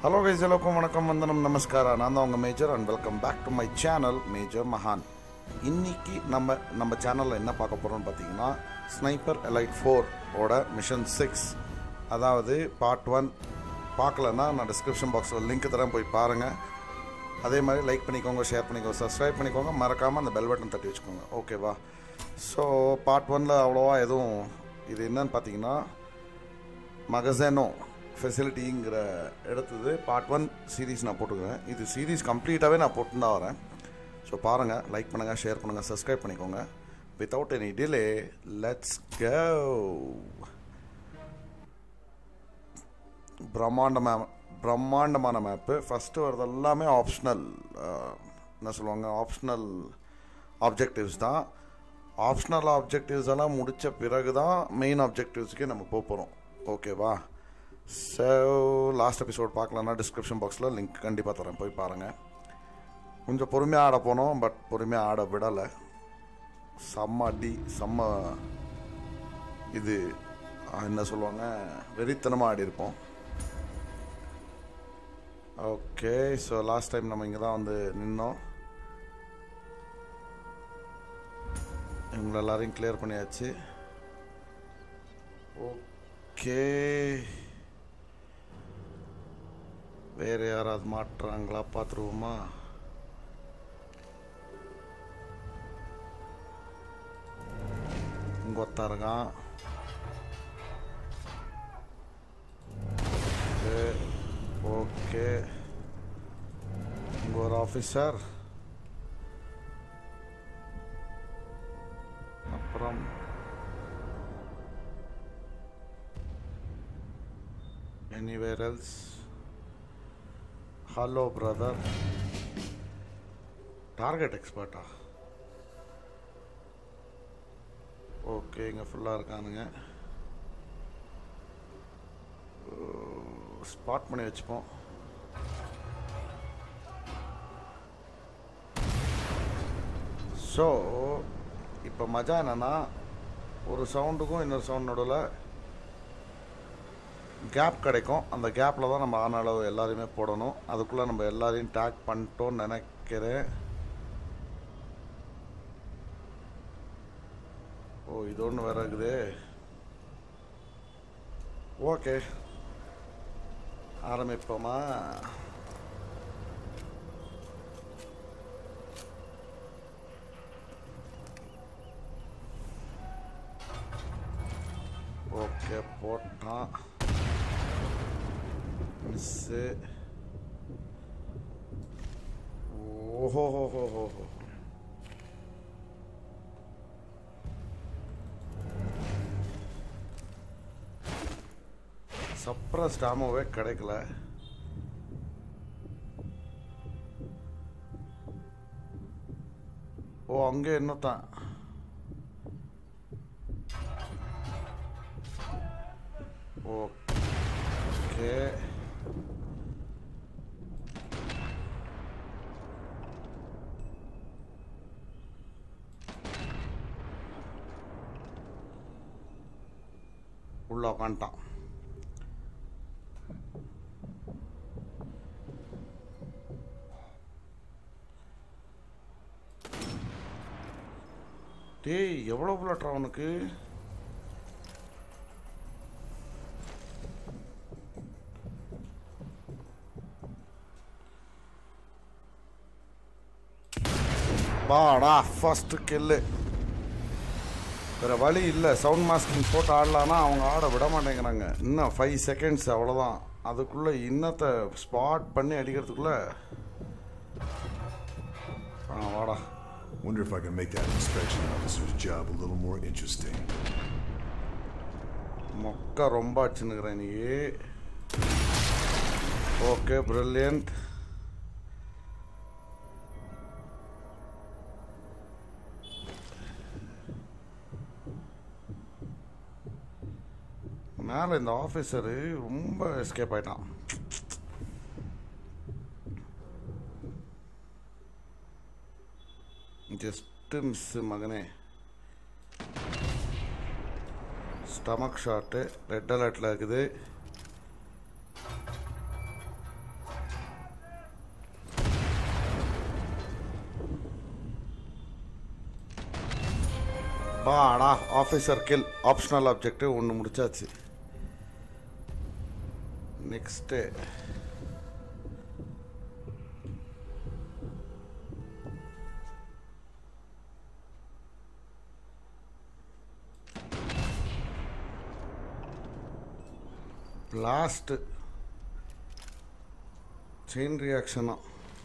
Hello guys எல்லோருக்கும் வணக்கம் வந்தனம் நமஸ்காரம் நான் தான் உங்கள் Major and welcome back to my channel Major மகான் இன்னைக்கு நம்ம நம்ம சேனலில் என்ன பார்க்க போகிறோம்னு பார்த்தீங்கன்னா ஸ்னைப்பர் எலைட் ஃபோர் ஓட மிஷன் சிக்ஸ் அதாவது பார்ட் ஒன் பார்க்கலன்னா நான் டிஸ்கிரிப்ஷன் பாக்ஸில் லிங்க் தரேன் போய் பாருங்கள் அதே மாதிரி லைக் பண்ணிக்கோங்க ஷேர் பண்ணிக்கோங்க சப்ஸ்கிரைப் பண்ணிக்கோங்க மறக்காமல் அந்த பெல் பட்டன் தட்டி வச்சுக்கோங்க ஓகேவா ஸோ பார்ட் ஒனில் அவ்வளோவா எதுவும் இது என்னன்னு பார்த்தீங்கன்னா மகசேனோ ஃபெசிலிட்டிங்கிற எடுத்தது பார்ட் ஒன் சீரீஸ் நான் போட்டுக்கிறேன் இது சீரீஸ் கம்ப்ளீட்டாகவே நான் போட்டு தான் வரேன் ஸோ பாருங்கள் லைக் பண்ணுங்கள் ஷேர் பண்ணுங்கள் சப்ஸ்கிரைப் பண்ணிக்கோங்க without any delay let's go பிரம்மாண்ட மே பிரம்மாண்டமான மேப்பு ஃபஸ்ட்டு வரது எல்லாமே ஆப்ஷனல் என்ன சொல்லுவாங்க ஆப்ஷனல் ஆப்ஜெக்டிவ்ஸ் தான் ஆப்ஷனல் ஆப்ஜெக்டிவ்ஸ் எல்லாம் முடித்த பிறகு தான் மெயின் ஆப்ஜெக்டிவ்ஸ்க்கே நம்ம போக போகிறோம் ஓகேவா ஸோ லாஸ்ட் எபிசோட் பார்க்கலன்னா டிஸ்கிரிப்ஷன் பாக்ஸில் லிங்க் கண்டிப்பாக தரேன் போய் பாருங்கள் கொஞ்சம் பொறுமையாக ஆட போனோம் பட் பொறுமையாக ஆட விடலை செம்ம அடி செம்ம இது ஆ, என்ன சொல்லுவாங்க வெறித்தனமாக ஆடி இருப்போம் ஓகே ஸோ லாஸ்ட் டைம் நம்ம இங்கே தான் வந்து நின்னோம் இவங்களை எல்லாரையும் கிளியர் பண்ணியாச்சு ஓகே வேறு யாராவது மாட்டுறாங்களா பார்த்துருவோமா இங்கே ஒருத்தன் இருக்கான் ஓகே ஓகே இங்கே ஒரு ஆஃபீஸர் அப்புறம் anywhere else hello brother target எக்ஸ்பர்ட்டா ஓகே இங்கே ஃபுல்லாக இருக்கானுங்க ஸ்பாட் பண்ணி வச்சுப்போம் ஸோ இப்போ மஜா என்னன்னா ஒரு சவுண்டுக்கும் இன்னொரு சவுண்ட் நடுவில் கேப் கிடைக்கும் அந்த கேப்பில் தான் நம்ம ஆன அளவு எல்லாரையுமே போடணும் அதுக்குள்ளே நம்ம எல்லாரையும் டேக் பண்ணிட்டோம்னு நினைக்கிறேன் ஓ இது ஒன்று வேற இருக்குது ஓகே ஆரம்பிப்போமா ஓகே போட்டான் மிஸ்ஸு ஓஹோஹோஹோஹோ சப்ரஸ்ட் ஆமோவே கிடைக்கல ஓ அங்கே இன்னொருத்தான் ஓகே உள்ள உக்காந்துட்டான் டேய் எவ்வளோ புல்லட்ரா அவனுக்கு பாடா ஃபர்ஸ்ட் கில்லு வேற வழி இல்லை சவுண்ட் மாஸ்கிங் போட்டு ஆடலான்னா அவங்க ஆட விட மாட்டேங்கிறாங்க இன்னும் ஃபைவ் செகண்ட்ஸ் அவ்வளோதான் அதுக்குள்ளே இன்னத்தை ஸ்பாட் பண்ணி அடிக்கிறதுக்குள்ளே ஆ வாடா Wonder if I can make that inspection officer's job a little more interesting. மொக்க ரொம்ப அடிச்சுன்னுக்கிறேன் நீ ஓகே பிரில்லியன்ட் மேலே இந்த ஆஃபீஸரு ரொம்ப எஸ்கேப் ஆயிட்டான் ஜஸ்ட் மிஸ்ஸு மகனே ஸ்டமக் ஷாட்டு ரெட் அலர்ட்டில் இருக்குது அப்பாடா ஆஃபீஸர் கில் ஆப்ஷனல் ஆப்ஜெக்டிவ் ஒன்று முடிச்சாச்சு நெக்ஸ்ட்டு லாஸ்ட்டு செயின் ரியாக்ஷனா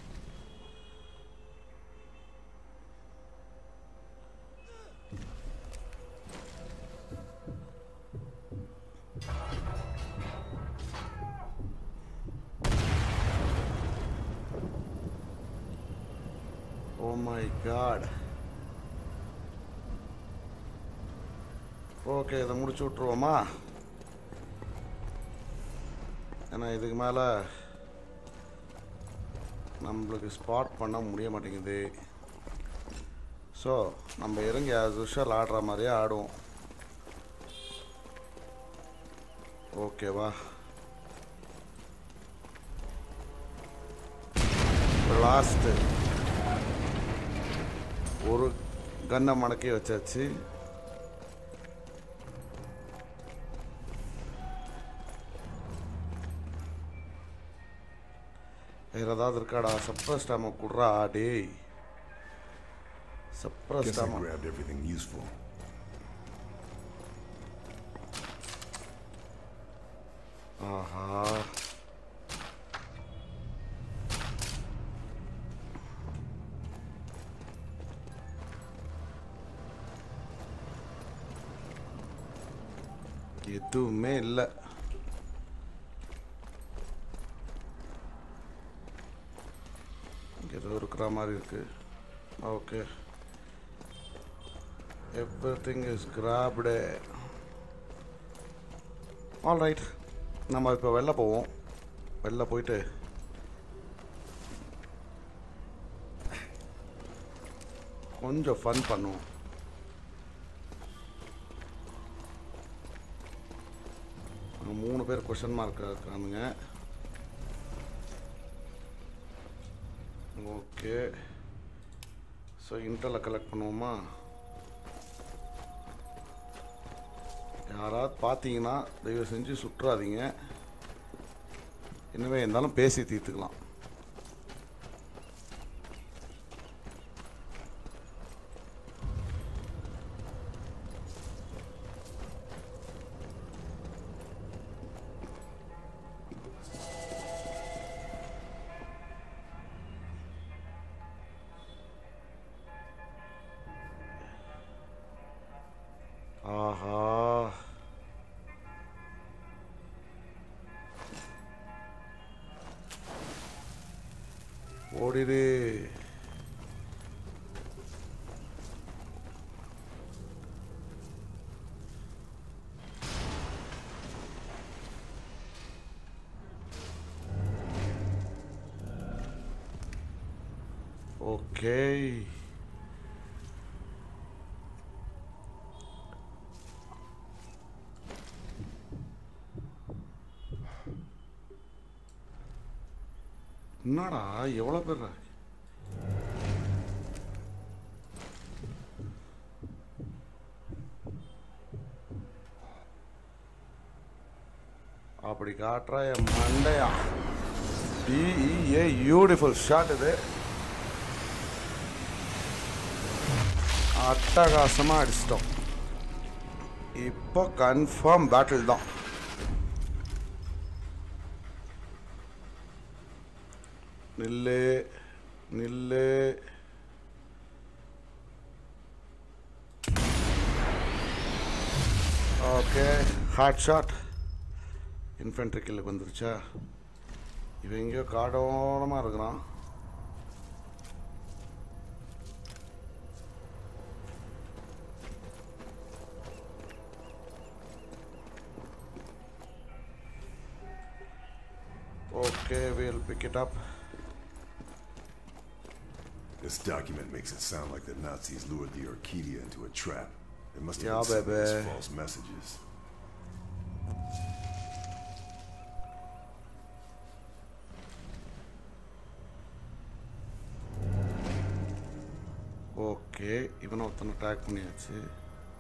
ஓ மை காட் ஓகே இதை முடிச்சு விட்ருவோமா ஏன்னா இதுக்கு மேலே நம்மளுக்கு ஸ்பாட் பண்ண முடிய மாட்டேங்குது ஸோ நம்ம இறங்கி as usual ஆடுற மாதிரியே ஆடுவோம் ஓகேவா லாஸ்ட்டு ஒரு கன்னை மடக்கி வச்சாச்சு வேறு ஏதாவது இருக்காடா சப்ரஸ் டாம குட்றா டேய் சப்ரஸ் Guess I டாம grabbed everything useful. ஆஹா எதுவுமே இல்லை இங்க ஏதோ இருக்கிற மாதிரி இருக்கு okay everything is grabbed all right நம்ம இப்போ வெளில போவோம் வெளில போயிட்டு கொஞ்சம் ஃபன் பண்ணுவோம் அங்க மூணு பேர் கொஷன் மார்க் இருக்கானுங்க ஓகே ஸோ இன்டரில் கலெக்ட் பண்ணுவோமா யாராவது பார்த்தீங்கன்னா தயவு செஞ்சு சுற்றாதீங்க என்னவே இருந்தாலும் பேசி தீர்த்துக்கலாம் ஆஹா ஓடிடு ஓகே என்னடா எவ்வளோ பேர் அப்படி காட்டுற என் மண்டையா டிஇஏ பியூட்டிஃபுல் ஷாட் இது அட்டகாசமாக அடிச்சிட்டோம் இப்போ கன்ஃபார்ம் பேட்டில் தான் நில்லு நில்லு ஓகே ஹாட் ஷாட் இன்ஃபென்ட்ரி கில்லுக்கு வந்துருச்சா இவன் எங்கேயோ காடோனமாக இருக்கிறான் Okay, we'll pick it up. This document makes it sound like the Nazis lured the Orchidia into a trap. It must have Yeah, been sending us baby. false messages. Okay இவனை ஒருத்தனை track பண்ணியாச்சு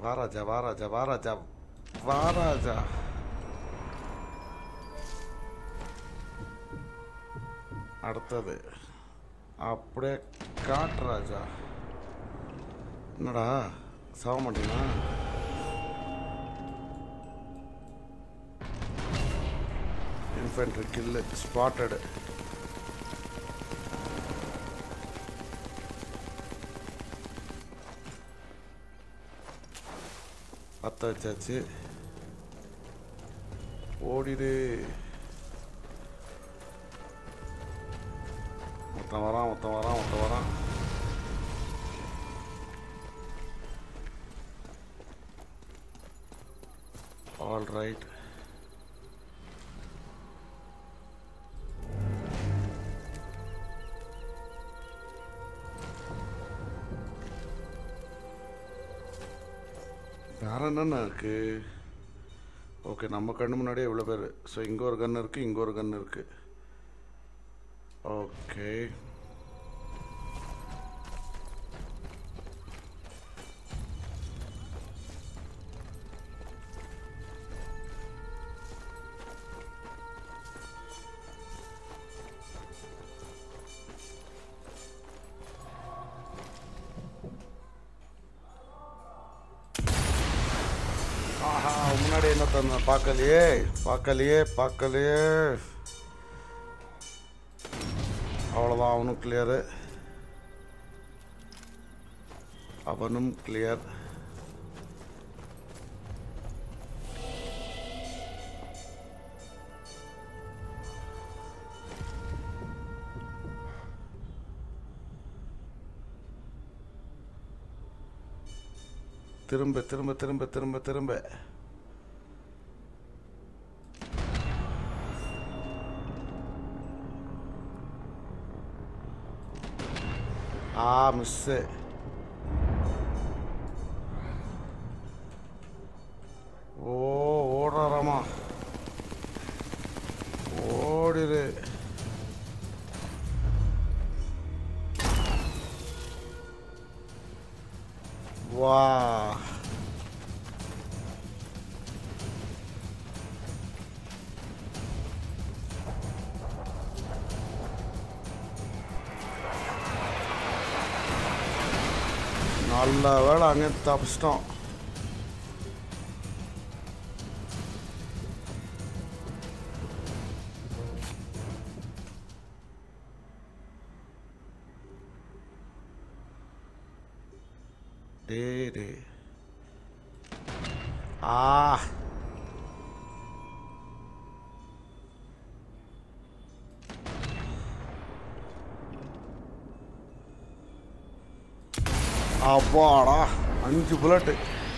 வாராஜா வாராஜா வாராஜா வாராஜா அடுத்தது அப்படியே காட்டு ராஜா என்னடா சாக மாட்டீங்களா infantry கில்லு ஸ்பாட்டடு பற்ற வச்சாச்சு ஓடிடு மொத்தம் வரான் மொத்தம் வரான் மொத்தம் வரான் ஆல் ரைட் வேற என்னென்ன இருக்கு ஓகே நம்ம கண்ணு முன்னாடியே இவ்வளோ பேர் ஸோ இங்கே ஒரு கன் இருக்குது இங்கே ஒரு கன் இருக்குது ஓகே ஆஹா முன்னாடி என்ன தந்த பார்க்கலையே பார்க்கலையே பார்க்கலையே அவ்வளோதான் அவனும் கிளியரு அவனும் கிளியர் திரும்ப திரும்ப திரும்ப திரும்ப திரும்ப ஆ மிஸ்ஸு ஓ ஓடுறாராமா ஓடிரு வா நல்ல வேலை அங்கே தப்பிச்சிட்டோம் டே டே ஆ அப்பாடா அஞ்சு புல்லட்டு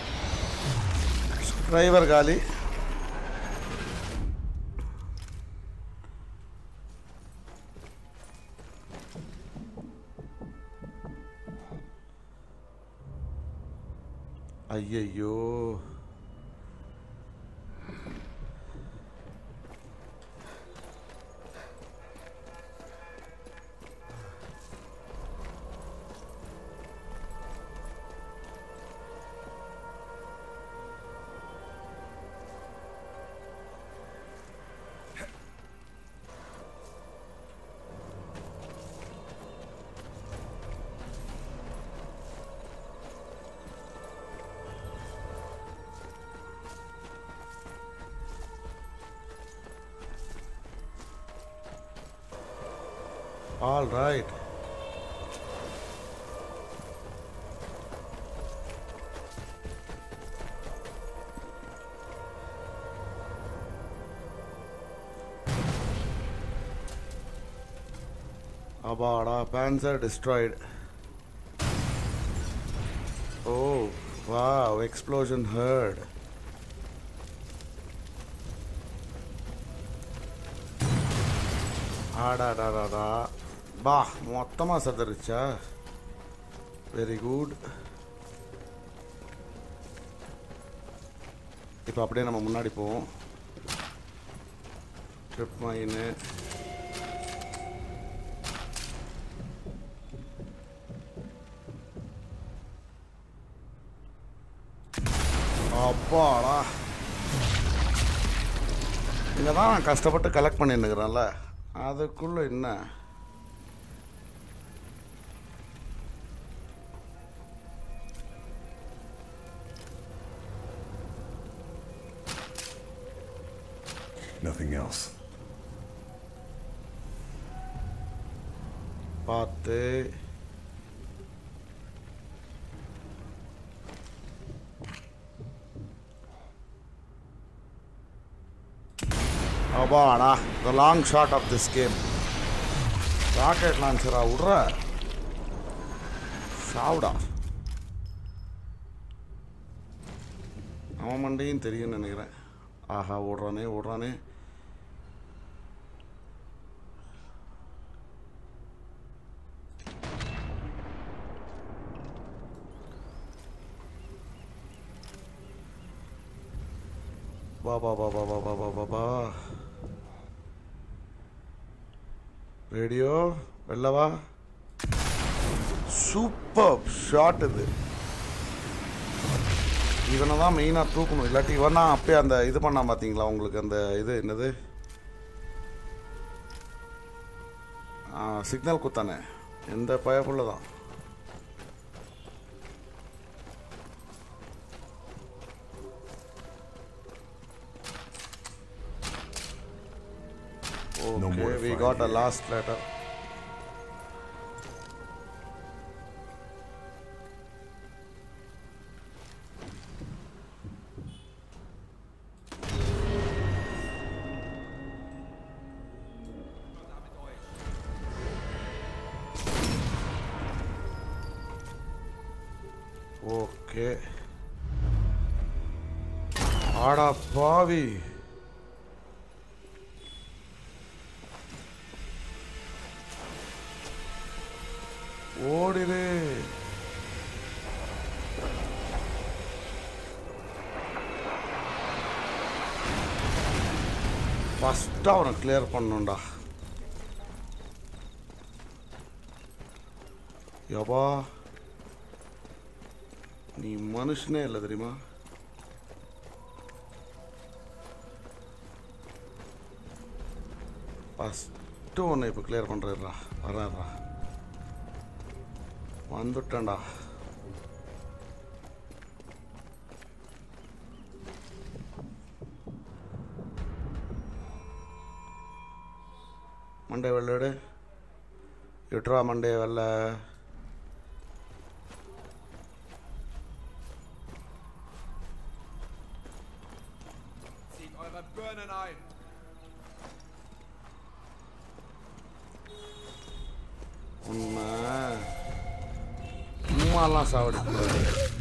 டிரைவர் காலி ஐயையோ ஆல் ரைட் அபாடா panzer destroyed oh wow explosion heard ஆடாடாடாடா பா மொத்தமாக சதறிச்சா வெரி குட் இப்போ அப்படியே நம்ம முன்னாடி போவோம் ட்ரிப் மைனு அப்பாடா இங்கே தான் நான் கஷ்டப்பட்டு கலெக்ட் பண்ணின்னுக்கிறேன்ல அதுக்குள்ளே என்ன Nothing else. பார்த்து அப்பாடா the long shot of this game rocket லான்ச்சரா விட்ற சாவுடா அவன் மண்டையும் தெரியும்னு நினைக்கிறேன் ஆஹா ஓடுறானே ஓடுறானே வா வா வா வா வா வா வா வா வா ரேடியோ வெளில வா சூப்பர் ஷாட் இது இவனை தான் மெயினாக தூக்கணும் இல்லாட்டி இவன் தான் அப்பயே அந்த இது பண்ணான் பார்த்தீங்களா உங்களுக்கு அந்த இது என்னது சிக்னல் குத்தானே எந்த பயப்புள்ள தான் No more Okay, to we find got a here. last letter. Okay ஆடா பாவி ஓடிரு ஃபஸ்ட்டு அவனை கிளியர் பண்ணணும்டா யப்பா நீ மனுஷனே இல்லை தெரியுமா ஃபஸ்ட்டு ஒன்று இப்போ கிளியர் பண்ணுறா வர்றாரா வந்துட்டேன்டா மண்டே வெள்ளோடு எட்ரா மண்டே வெள்ள Zieht eure Birnen ein! உண்மை சும்மாலாம் சாவடிக்கூடாது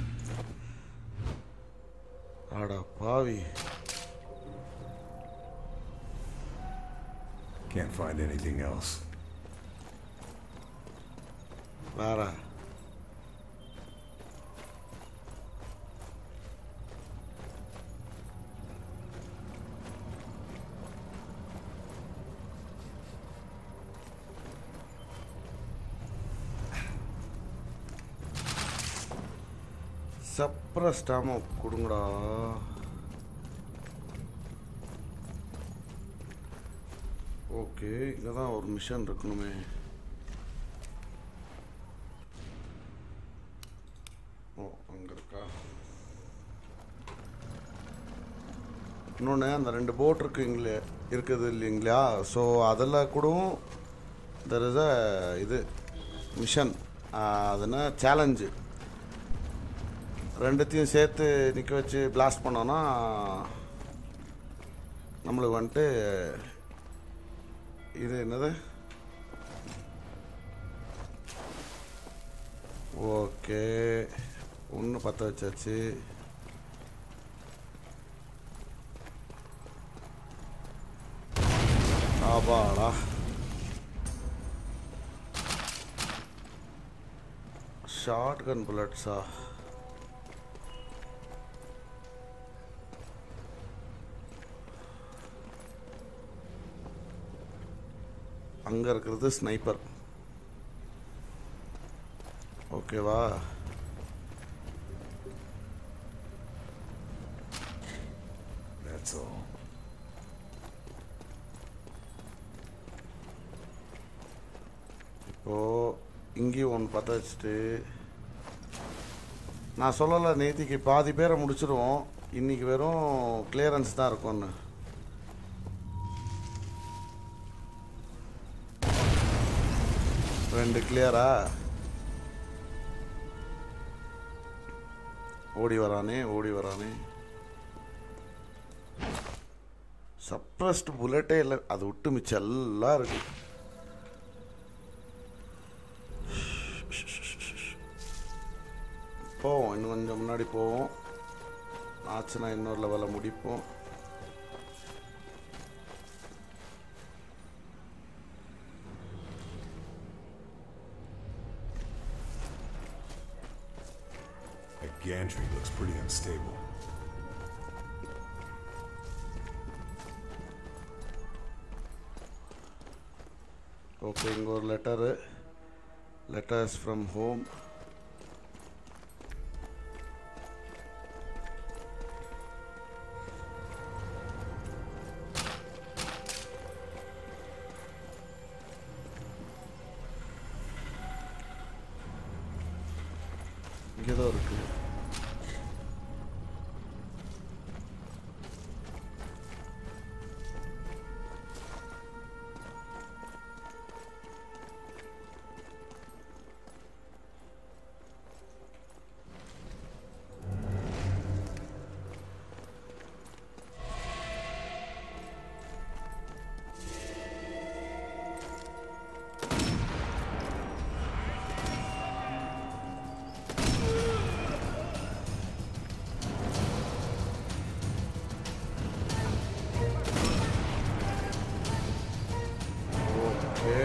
ஆடா பாவி Can't find anything else. வேற சப்ரஸ்டாம கொடுங்கடா ஓகே இங்கே தான் ஒரு மிஷன் இருக்கணுமே ஓ அங்கே இருக்கா இன்னொன்று அந்த ரெண்டு போட் இருக்குங்களே இருக்குது இல்லைங்களா ஸோ அதில் கூட தெர் இஸ் அ இது மிஷன் அதுனா சேலஞ்சு ரெண்டுத்தையும் சேர்த்து நிற்க வச்சு பிளாஸ்ட் பண்ணோன்னா நம்மளுக்கு வந்துட்டு இது என்னது ஓகே ஒன்று பற்ற வச்சாச்சு ஆபாடா ஷார்ட் கன் புல்லட்ஸா அங்கே இருக்கிறது ஸ்னைப்பர் ஓகேவா That's all. இப்போது இங்கேயும் ஒன்று பற்ற வச்சுட்டு நான் சொல்லலை நேத்திக்கு பாதி பேரை முடிச்சிருவோம் இன்னைக்கு வெறும் கிளியரன்ஸ் தான் இருக்கும்னு ரெண்டு கிளியரா ஓடி வரானே ஓடி வரானே சப்ரஸ்ட் புல்லட்டே இல்லை அது விட்டு மிச்சம் எல்லாம் இருக்கு போவோம் இன்னும் கொஞ்சம் முன்னாடி போவோம் ஆச்சுன்னா இன்னொரு லெவலில் முடிப்போம் That gantry looks pretty unstable. Okay இங்கே ஒரு லெட்டரு லெட்டர்ஸ் ஃப்ரம் ஹோம் இங்கே தான் இருக்கு ஓகே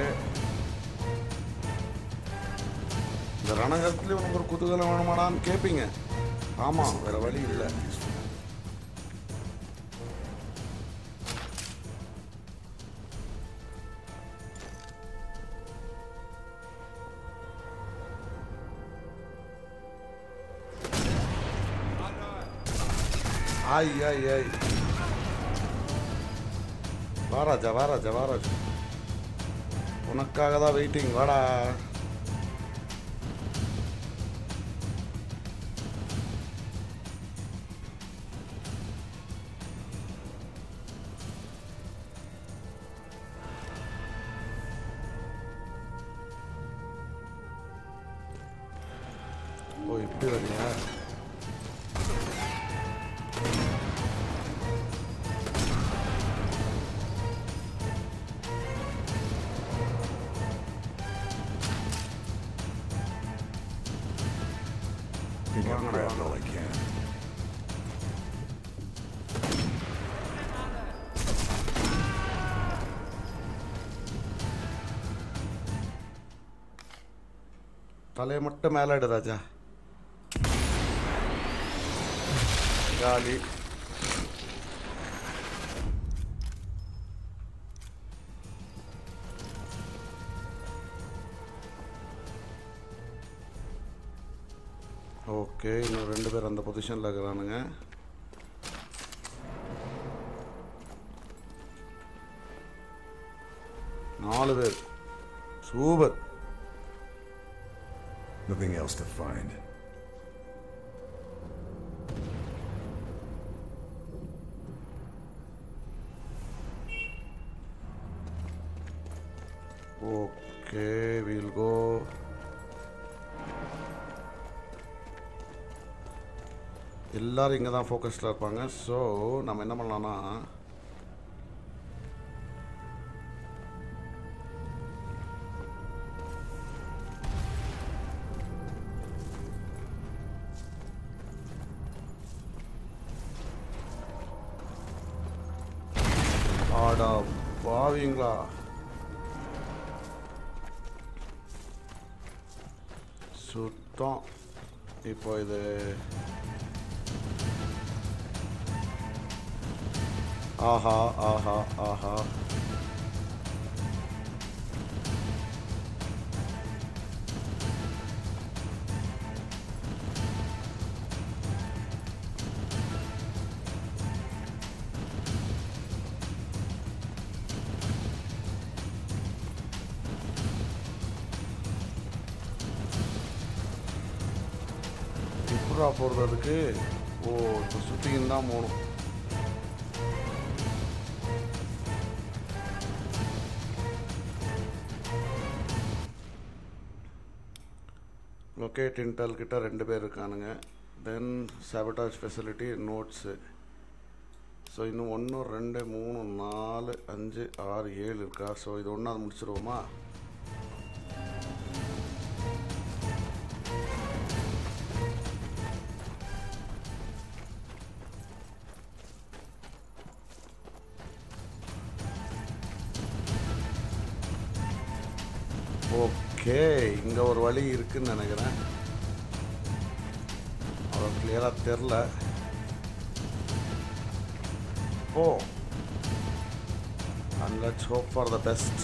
இந்த ரணகத்துலேயே உனக்கு ஒரு குதூகலம் வேணுமாடான்னு கேட்பீங்க ஆமாம் வேற வழி இல்லை ஆய் ஆய் ஆய் வாராஜா வாராஜா வாராஜா உனக்காக தான் வெயிட்டிங் வாடா ஓ இப்படி வரியா think I've grabbed all I can. தலையை மட்டும் மேலே எடு ராஜா காலி ஓகே இன்னும் ரெண்டு பேர் அந்த பொசிஷனில் இருக்கிறானுங்க நாலு பேர் super Nothing else to find. Okay we'll go எல்லாரும் இங்கே தான் ஃபோக்கஸில் இருப்பாங்க ஸோ நம்ம என்ன பண்ணலாம்னா ஆடா பாவீங்களா சுத்தம் இப்போ இது ஆஹா ஆஹா ஆஹா எப்படா போகிறது அதுக்கு ஓ இப்போ சுற்றின்னு தான் போகணும் லொக்கேட் இன்டெல் கிட்ட ரெண்டு பேர் இருக்கானுங்க then sabotage facility notes so இன்னும் ஒன்று ரெண்டு மூணு நாலு அஞ்சு ஆறு ஏழு இருக்கா ஸோ இது ஒன்றாவது முடிச்சிருவோமா ஓகே இங்கே ஒரு வழி இருக்குன்னு நினைக்கிறேன் அவ்வளோ கிளியராக தெரில oh and let's hope for the best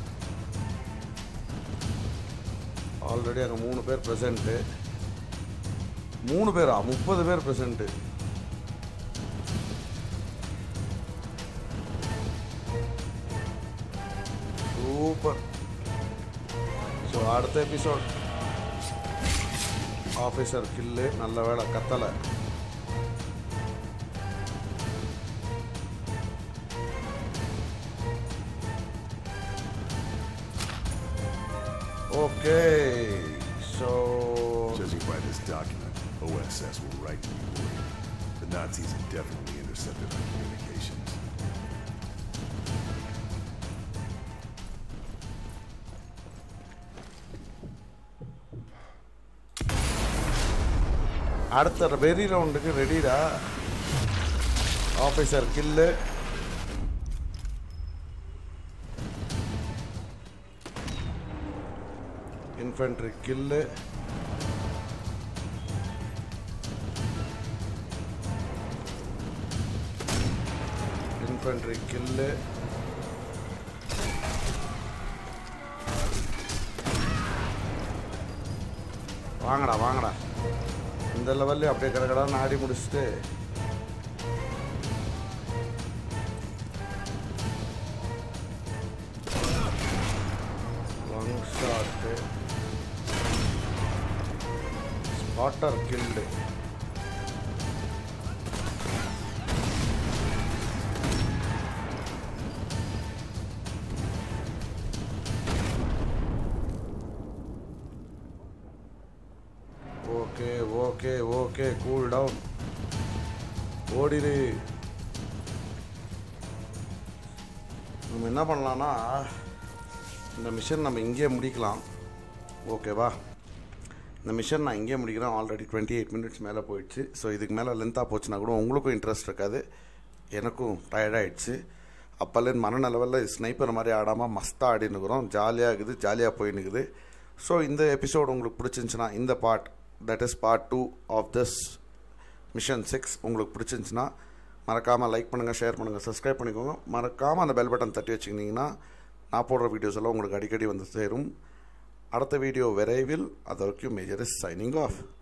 already அங்கே மூணு பேர் ப்ரெசண்ட்டு மூணு பேரா முப்பது பேர் ப்ரெசண்ட்டு சூப்பர் ஸோ அடுத்த எபிசோட் ஆஃபீஸர் கில்லு நல்ல வேலை கத்தலை okay so Judging by this document, OSS were right to be worried. The Nazis have definitely intercepted our communications. அடுத்த வெரி ரவுண்டுக்கு ரெடிடா officer kill infantry kill infantry kill வாங்கடா வாங்கடா இந்த லெவல்லையும் அப்படியே கடகடான்னு ஆடி முடிச்சுட்டு long shot spotter killed okay okay okay cool down ஓடிடு நம்ம என்ன பண்ணலான்னா இந்த மிஷன் நம்ம இங்கேயே முடிக்கலாம் ஓகேவா இந்த மிஷன் நான் இங்கேயே முடிக்கிறேன் ஆல்ரெடி டுவெண்ட்டி எயிட் மினிட்ஸ் மேலே போயிடுச்சு ஸோ இதுக்கு மேலே லென்த்தாக போச்சுன்னா கூட உங்களுக்கும் இன்ட்ரெஸ்ட் இருக்காது எனக்கும் டயர்டாயிடுச்சு அப்போலேருந்து மனநலவில் ஸ்னைப்பர் மாதிரி ஆடாமல் மஸ்தாக ஆடினுக்கிறோம் ஜாலியாக இருக்குது ஜாலியாக போயின்னுக்குது ஸோ இந்த எபிசோடு உங்களுக்கு பிடிச்சிருந்துச்சுன்னா இந்த part that is part two of this mission six உங்களுக்கு பிடிச்சிருந்துச்சுன்னா மறக்காமல் லைக் பண்ணுங்கள் ஷேர் பண்ணுங்கள் சப்ஸ்கிரைப் பண்ணிக்கோங்க மறக்காமல் அந்த பெல் பட்டன் தட்டி வச்சுக்கிட்டிங்கன்னா நான் போடுற வீடியோஸ் எல்லாம் உங்களுக்கு அடிக்கடி வந்து சேரும் அடுத்த வீடியோ விரைவில் அது வரைக்கும் மேஜர் இஸ் சைனிங் ஆஃப்